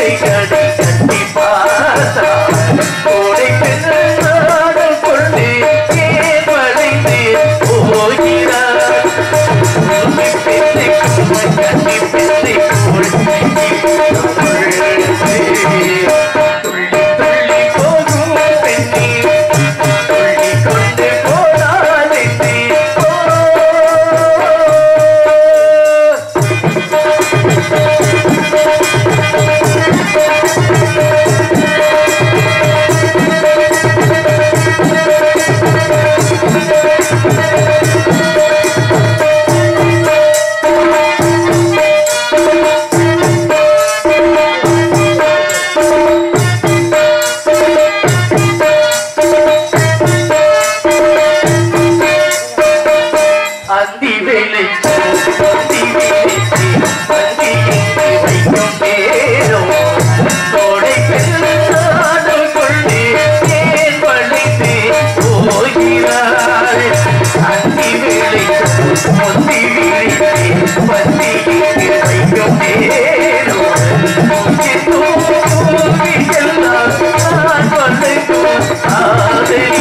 கடி கட்டி பார்த்தா கோடை பெண்ணாடல் கொண்டு ஏன் வளைந்து போகிறார் உண்மை பெண்ணை கட்டி பெண்ணை போல் துள்ளி துள்ளி போகும் பெண்ணே துள்ளி கொண்டு போனாலே ஓ அந்தி வேலைக்கு அந்தி வேலைக்கு அந்தி இங்கு வைக்கும் நேரம் கோடை பெருநாடல் கொண்டு ஏன் வளைத்து போகிறாள் அந்தி வேலைக்கு அந்தி வேலைக்கு அந்தி இங்கு வைக்கும் நேரம் எல்லாம் நான் வளைக்கும் ஆதரி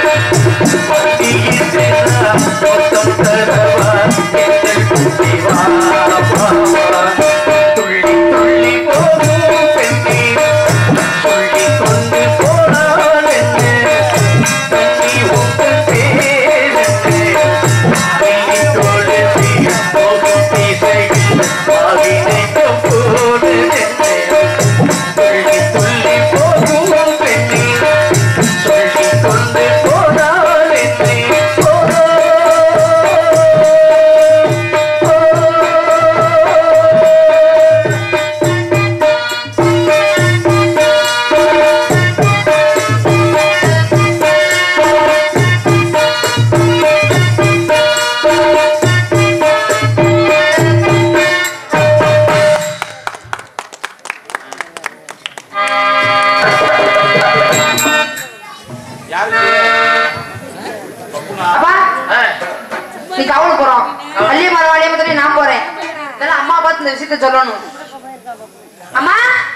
துள்ளி துள்ளி போகும் பெண்ணே துள்ளி கொண்டு போனால் என்ன தண்ணி உங்கள் பேருக்கு கையிட்டோடு போகும் திசையில் பாவினைக்கும் போது துள்ளி துள்ளி போகும் பெண்ணே சொல்லி கொண்டு போனால் என்னை அப்பா நீ கவலை போறோம் வள்ளிய மரம் வழிய மாதிரி நான் போறேன் இதெல்லாம் அம்மா பார்த்து இந்த விஷயத்த சொல்லணும் அம்மா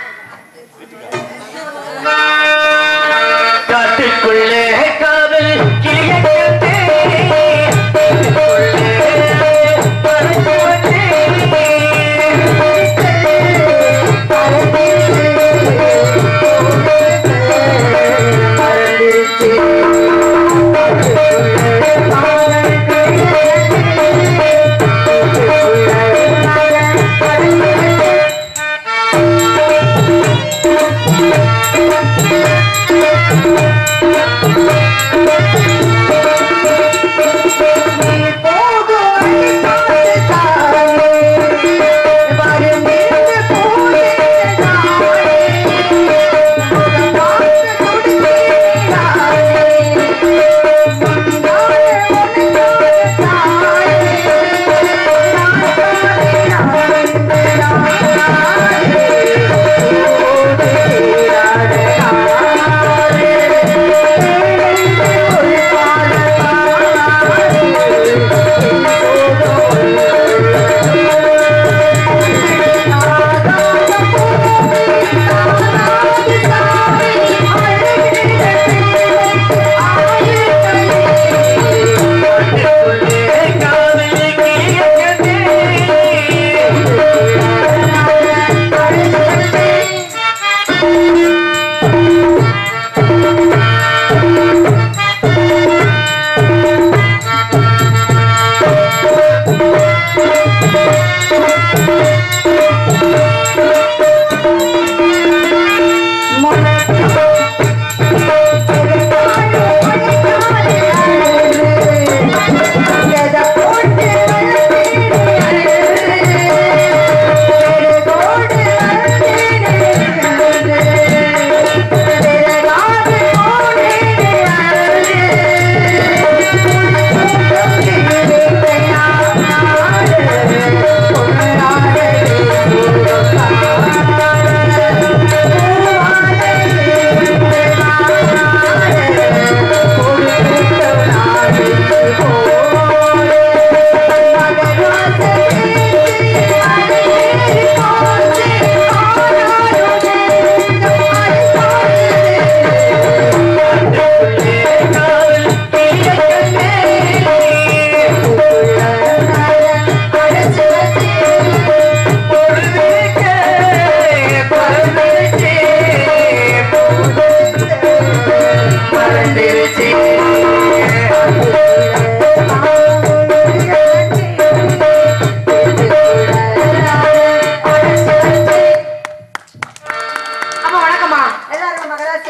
காட்டுக்குள்ளே காதல் கிளியக்கட்டே காட்டுக்குள்ளே பறக்குவதே. பறந்துருச்சு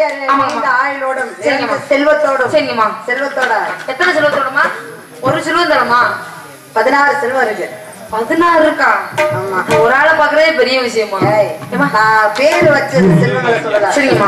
வாத்தியாரு ஆமாம்மா. நீண்ட ஆயுளோடும் சரிங்கம்மா. நிறைந்த செல்வத்தோடும் சரிங்கம்மா செல்வத்தோட எத்தனை செல்வம் தரமா ஒரு செல்வம் தரமா பதினாறு செல்வம் இருக்கு பதினாறு இருக்கா ஆமா ஒரு ஆளை பாக்குறதே பெரிய விஷயமா ஏய், ஏம்மா? நான் பேர் வச்சது செல்வங்களை சொல்லல சரிங்கம்மா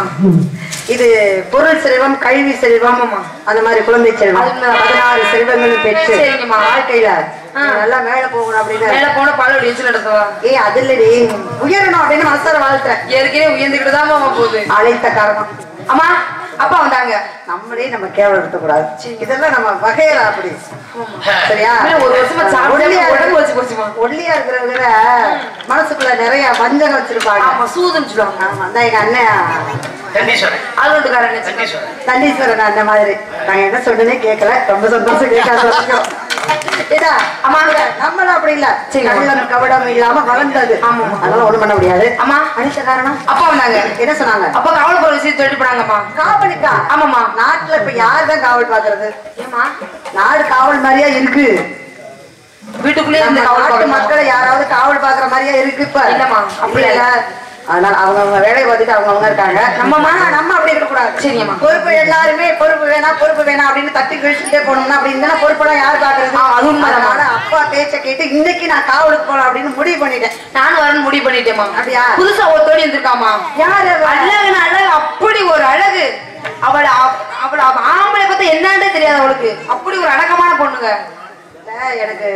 இது பொருள் செல்வம் கல்வி செல்வம் ஆமாம்மா. அந்த மாதிரி குழந்தை செல்வம் அது உண்மைதான். பதினாறு செல்வங்களும் பெற்று சரிங்கம்மா. வாழ்க்கையில ஆ. நீ நல்லா மேல போகணும் அப்படின்னு மேல போன பாலோட எச்சு நடத்துவா ஏய் அது இல்லடி உயரணும் அப்படின்னு மனசார வாழ்த்துறேன் ஏற்கனவே உயர்ந்துகிட்டு தான் மாமா போகுது அழைத்த காரணம் அம்மா அப்பா வந்தாங்க நம்மளே நம்ம கேவலப்படுத்த கூடாது இதெல்லாம் நம்ம வகையறா அப்படி சரியா இன்னும் ஒரு வருஷமா சாப்பிட்டு ஒல்லியா உடம்பு வச்சு போச்சுமா ஒல்லியா இருக்கிறவங்க மனசுக்குள்ள நிறைய வஞ்சகம் வச்சிருப்பாங்க ஆமா சூதுன்னு சொல்லுவாங்க ஆமா அதான் எங்க அண்ணன் கண்டீஸ்வரன் ஆளுண்டுக்காரன் கண்டீஸ்வரன் தண்டீஸ்வரன் அந்த மாதிரி நாங்க என்ன சொல்றேனே கேட்கல ரொம்ப சந்தோஷம் கேட்காத வரைக்கும் இதா ஆமாங்க. நம்மளும் அப்படி இல்ல சரி. கள்ளம் கவடம் இல்லாம வளர்ந்தது ஆமா. அதனால ஒண்ணும் பண்ண முடியாது அம்மா அனிச்ச காரணம் அப்பா வந்தாங்க என்ன சொன்னாங்க அப்பா காவல் போற விஷயத்தை சொல்லிட்டு போனாங்கம்மா காவலுக்கா ஆமாம்மா நாட்டுல இப்ப யார் தான் காவல் பாக்குறது ஏமா நாடு காவல் மாதிரியா இருக்கு வீட்டுக்குள்ளேயே நம்ம இருந்து காவல் நாட்டு பார்க்கணுமா? மக்களை யாராவது காவல் பாக்குற மாதிரியா இருக்கு இப்ப இல்லம்மா, அப்படி இல்ல அதனால அவங்க அவங்க வேலையை பார்த்துட்டு அவங்க அவங்க இருக்காங்க நம்மம்மா? ஆனா நம்ம அப்படி இருக்க கூடாது சரிங்கம்மா. பொறுப்பு எல்லாருமே பொறுப்பு வேணாம் பொறுப்பு வேணாம் அப்படின்னு தட்டி கழிச்சுட்டே போனோம்னா அப்படி இருந்தா பொறுப்பெல்லாம் யார் பாக்குறது ஆ, அது உண்மைதாம்மா. அதனால அப்பா பேச்ச கேட்டு இன்னைக்கு நான் காவலுக்கு போலாம் அப்படின்னு முடிவு பண்ணிட்டேன் நானும் வரணும் முடிவு பண்ணிட்டேமா அப்படியா? புதுசா ஒரு தோழி வந்திருக்காமா யாரு அவ? அழகுன அழகு அப்படி ஒரு அழகு அவள அவள ஆம்பளை பார்த்தா என்னன்னே தெரியாது அவளுக்கு அப்படி ஒரு அடக்கமான பொண்ணுங்க இல்ல, எனக்கு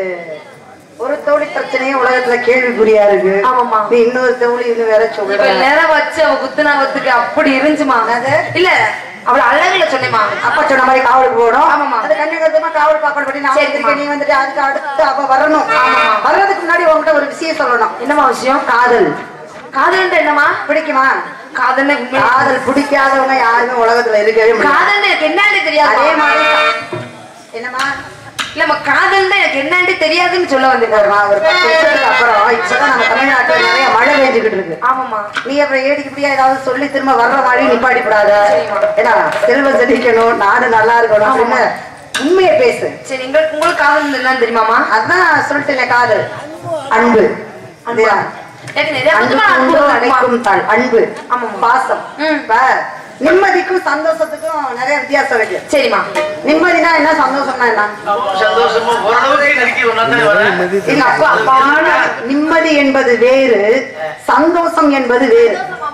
ஒரு தோழி பிரச்சனையே உலகத்துல கேள்விக்குறியா இருக்கு ஆமாம்மா. நீ இன்னொரு தோழி இன்னும் வேற இவ சொல்ற நேரம் வச்சு அவ குத்துனாவத்துக்கு அப்படி இருந்துச்சுமா என்னது? இல்ல அவள அழகுல சொன்னேமா அப்பா சொன்ன மாதிரி காவலுக்கு போகணும் ஆமாம்மா. அது கண்ணுங்கருத்தமா காவல் பார்க்கணும் படி நான் சரிம்மா. வந்திருக்கேன் நீ வந்துட்டு அதுக்கு அடுத்து அப்ப வரணும் ஆமாம்மா. வர்றதுக்கு முன்னாடி உங்ககிட்ட ஒரு விஷயம் சொல்லணும் என்னமா விஷயம் காதல் காதல்ன்ற என்னமா பிடிக்குமா காதல் உண்மை காதல் பிடிக்காதவங்க யாருமே உலகத்துல இருக்கவே முடியாது காதல் எனக்கு என்னன்னு தெரியாது அதே மாதிரி என்னமா இல்லம்மா காதல் எனக்கு என்னன்னு தெரியாதுன்னு சொல்ல வந்தேன் பாருமா, ஒரு பத்து வருஷத்துக்கு அப்புறம் இப்பதான் நம்ம தமிழ்நாட்டுல நிறைய மழை பெஞ்சுக்கிட்டு இருக்கு ஆமாமா நீ அப்புறம் ஏடிக்கு இப்படியா ஏதாவது சொல்லி திரும்ப வர்ற மாதிரி நிப்பாட்டிப்படாத சரிம்மா. ஏன்னா செல்வம் செழிக்கணும் நாடு நல்லா இருக்கணும் அப்படின்னு உண்மையை பேசு சரி உங்களுக்கு உங்களுக்கு காதல் என்னன்னு தெரியுமாமா அதான் சொல்லிட்டேன் காதல் அன்பு இல்லையா? எனக்கு நிறைய அன்பு விதமான அன்பு கூண்டு இருக்குமா? அடைக்கும் தாள் அன்பு ஆமாம்மா. பாசம் ம். இப்ப நிம்மதிக்கும் சந்தோஷத்துக்கும் நிறைய வித்தியாசம் இருக்கு சரிம்மா நிம்மதினா என்ன சந்தோஷம்னா என்ன சந்தோஷமும் ஓரளவுக்கு நெருக்கி ஒன்னா வரேன் இல்ல அப்ப அப்பான நிம்மதி என்பது வேறு சந்தோஷம் என்பது வேறு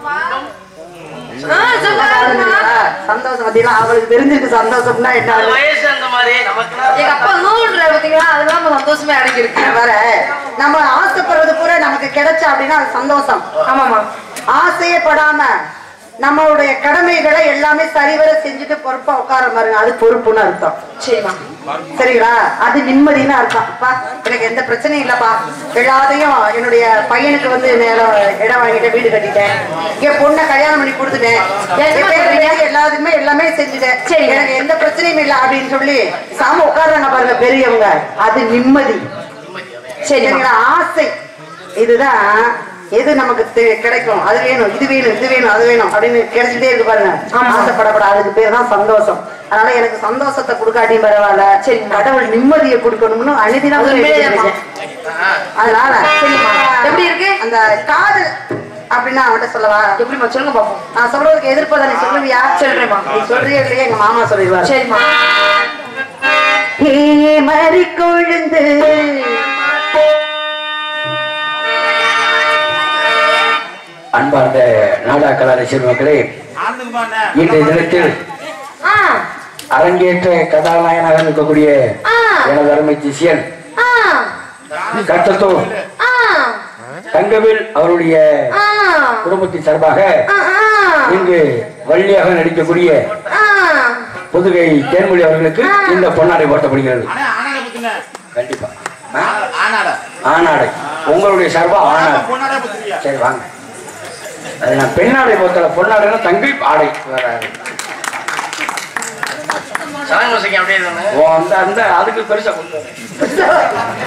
ஆ, சொல்லுங்க. சந்தோஷம் பத்தினா அவளுக்கு தெரிஞ்சிருக்கு சந்தோஷம்னா என்ன அது வயசு அந்த மாதிரி நமக்கு எங்க அப்பா நூல்ல பாத்தீங்களா அதெல்லாம் நம்ம சந்தோஷமே அடங்கி இருக்கு வர நம்ம ஆசைப்படுறது பூரா நமக்கு கிடைச்சா அப்படின்னா அது சந்தோஷம் ஆமாமா ஆசையே படாம நம்மளுடைய கடமைகளை எல்லாமே சரிவர செஞ்சுட்டு பொறுப்பா உட்கார பாருங்க அது பொறுப்புன்னு அர்த்தம் சரிம்மா சரிங்களா அது நிம்மதின்னு அர்த்தம் அப்பா எனக்கு எந்த பிரச்சனையும் இல்லப்பா எல்லாத்தையும் என்னுடைய பையனுக்கு வந்து நேரம் இடம் வாங்கிட்டேன் வீடு கட்டிட்டேன் என் பொண்ணை கல்யாணம் பண்ணி கொடுத்துட்டேன் என் பேரனுக்கு எல்லாத்துக்குமே எல்லாமே செஞ்சுட்டேன் சரி. எனக்கு எந்த பிரச்சனையும் இல்லை அப்படின்னு சொல்லி சாம உட்கார்றாங்க பாருங்க பெரியவங்க அது நிம்மதி சரிம்மா சரிங்களா ஆசை இதுதான் எது நமக்கு தெ- கிடைக்கும் அது வேணும் இது வேணும் இது வேணும் அது வேணும் அப்படின்னு கிடைச்சிட்டே இருக்கு பாருங்க ஆமா. ஆசைப்படப்பட அதுக்கு பேர் தான் சந்தோஷம் அதனால எனக்கு சந்தோஷத்தை கொடுக்காட்டியும் பரவாயில்ல சரி. கடவுள் நிம்மதியை கொடுக்கணும்னு அனுதினம் அது உண்மையிலேயேம்மா. வேண்டிக்கிறேன். அதனால சரிம்மா. எப்படி இருக்கு? அந்த காதல் அப்படின்னா அவன்கிட்ட சொல்லவா எப்படிம்மா சொல்லுங்க பாப்போம் நான் சொல்றதுக்கு எதிர்ப்பதை நீ சொல்லுவியா சொல்றேம்மா. நீ சொல்றியா இல்லையா எங்க மாமா சொல்லிடுவாரு சரிம்மா ஹே மறி கொழுந்து அன்பார்ந்த நாடா கலா ரசிகர் மக்களே இன்றைய தினத்தில் ஆ அரங்கேற்ற கதாநாயகனாக இருக்கக்கூடிய ஆ எனது அருமை சிஷியன் ஆ கட்டத்தூர் ஆ தங்கவேல் அவருடைய ஆ குடும்பத்தின் சார்பாக ஆ இங்கு வள்ளியாக நடிக்கக்கூடிய ஆ புதுகை தேன்மொழி அவர்களுக்கு ஆ. இந்த பொன்னாடை போட்டப்படுகிறது ஆனா ஆனாட புத்துங்க கண்டிப்பா ஆ? ஆனாட ஆனாடை உங்களுடைய சார்பா ஆனாடை பொன்னாட புத்துறியா சரி வாங்க அது நான் பெண்ணாடை போத்தல பொன்னாடைனா தங்கை ஆடை வேற சலங்க வசிக்க அப்படியே தானே ஓ அந்த அந்த அதுக்கு பெருசா கொண்டு வர.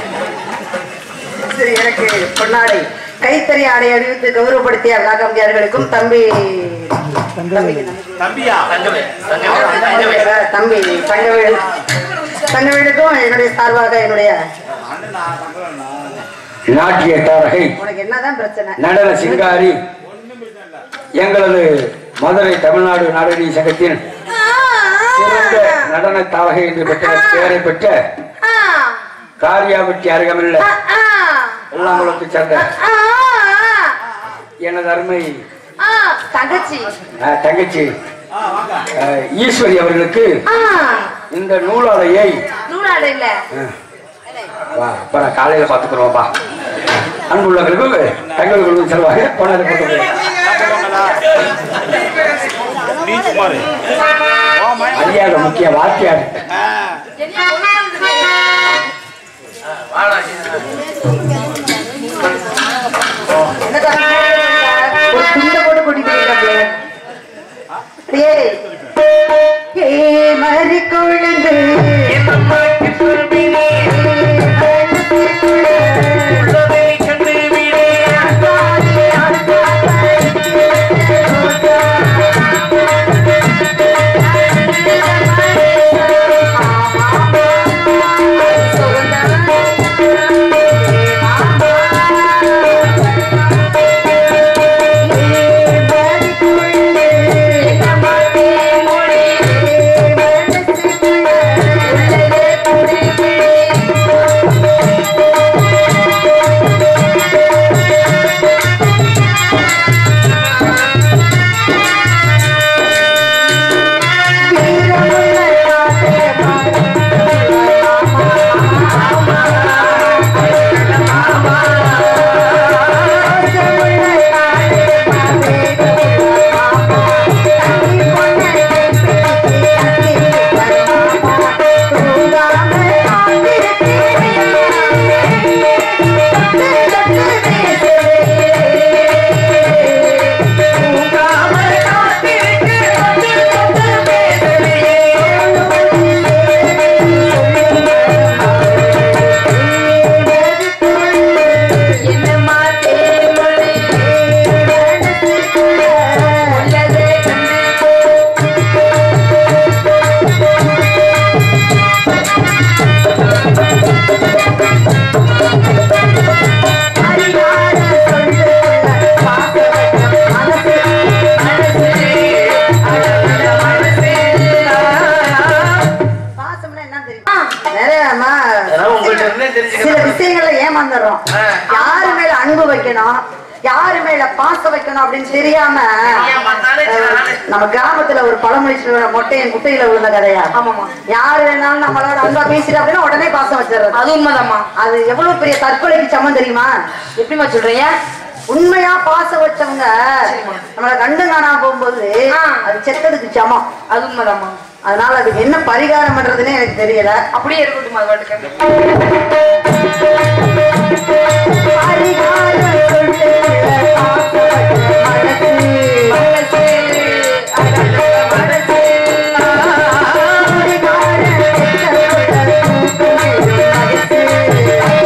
சரி எனக்கு பொன்னாடை கைத்தறி ஆடை அணிவித்து கௌரவப்படுத்திய விளாகம்பியார்களுக்கும் தம்பி தம்பிக்கு தம்பியா தங்கவே தங்கவே தங்கவே தம்பி தங்கவேல் தங்கவேலுக்கும் என்னுடைய சார்பாக என்னுடைய அண்ணனா தங்கவேலண்ணா நாட்டிய தாரகை உனக்கு என்னதான் பிரச்சனை நடன சிங்காரி எங்களது மதுரை தமிழ்நாடு நாடக சங்கத்தின் சிறந்த நடன தாவகை என்று பெற்ற பெயரை பெற்ற காரியாபட்டி அருகமில்ல வெள்ளாங்குளத்தை சேர்ந்த எனது அருமை தங்கச்சி அஹ், தங்கச்சி ஆ, வாங்க. அஹ், ஈஸ்வரி அவர்களுக்கு ஆ, இந்த நூலாடையை நூலாடை இல்ல அஹ், வா, இப்ப நான் காலையில பாத்துக்கிறோம்ப்பா அன்புள்ளவர்களுக்கு தங்களுக்கும் செல்வாங்க பொண்ணாடி போட்டு நீ சும்மா இரு. ஓ, மயன். மரியாதை முக்கிய வாத்தியாடு ஆ, வாடா என்ன தம்பி? ஒரு துண்டை போட்டு கூட்டிட்டு போயிருக்காப்ல. ஏய், ஏய், மறி கொழுந்து. பாசம்னா என்ன தெரியுமா? நிறையமா அதெல்லாம் உங்கள்ட்ட இருந்தே சில தெரிஞ்சுக்கணும் விஷயங்கள்ல ஏமாந்துடுறோம் ஆ. யாரு மேல அன்பு வைக்கணும் யாரு மேல பாசம் வைக்கணும் அப்படின்னு தெரியாம ஏன் பார்த்தாலே சில நாளு- நம்ம கிராமத்துல ஒரு பழமொழி சொல்லுவாங்க மொட்டையன் குட்டையில விழுந்த கதையா ஆமாமா யாரு வேணாலும் நம்மளோட அன்பா பேசிட்டு அப்படின்னா உடனே பாசம் வச்சிடுறது அது உண்மைதாம்மா அது எவ்வளவு பெரிய தற்கொலைக்கு சமம் தெரியுமா எப்படிம்மா சொல்றீங்க உண்மையா பாசம் வச்சவங்க நம்மள கண்டு காணாம போகும்போது ஆ. அது செத்ததுக்கு சமம் அது உண்மைதாம்மா அதனால அதுக்கு என்ன பரிகாரம் பண்றதுன்னே எனக்கு தெரியல அப்படியே இருக்கட்டும் அது பாட்டுக்கு பரிகாரம் சொல்லு, பாசம் வச்ச மனசு. பரிகாரம் செத்தவங்க தூக்கம்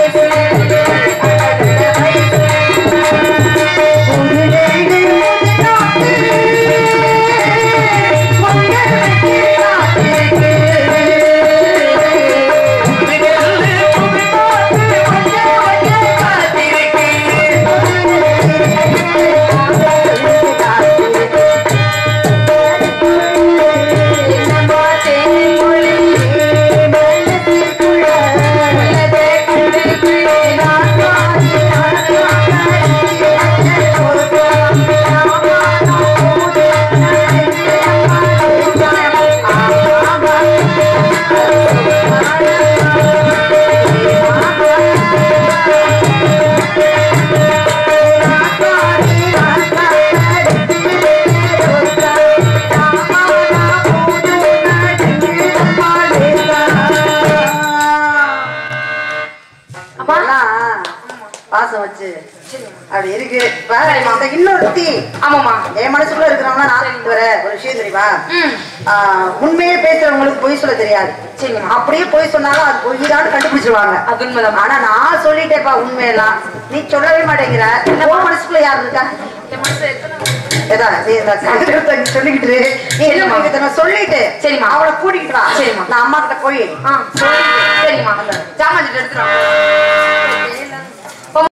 அப்பெல்லாம் பாசம் வச்சு அப்படி இருக்கு பாரு, இந்த இன்னொருத்தி ஆமாமா என் மனசுக்குள்ள இருக்கிறவங்க நான் வர ஒரு விஷயம் தெரியுமா ம் ஆஹ், உண்மையே பேசுறவங்களுக்கு பொய் சொல்ல தெரியாது சரிம்மா. அப்படியே பொய் சொன்னாலும் அது பொய் தான் கண்டுபிடிச்சிருவாங்க அது உண்மைதாம்மா ஆனா நான் சொல்லிட்டேப்பா உண்மையெல்லாம் நீ சொல்லவே மாட்டேங்கிற உன் மனசுக்குள்ள யார் இருக்கா என் மனசு எத்தனை ஏதா, நீ இந்த கண்டுக்கிறத நீ சொல்லிக்கிட்டு இரு. நீ என்ன சரிம்மா. பண்ணிக்கிட்டு நான் சொல்லிட்டு சரிம்மா. அவளை கூட்டிக்கிட்டு வா சரிம்மா. நான் அம்மா கிட்ட போய் ஆ சரிம்மா ஜாமான் எடுத்துட்டு வாங்க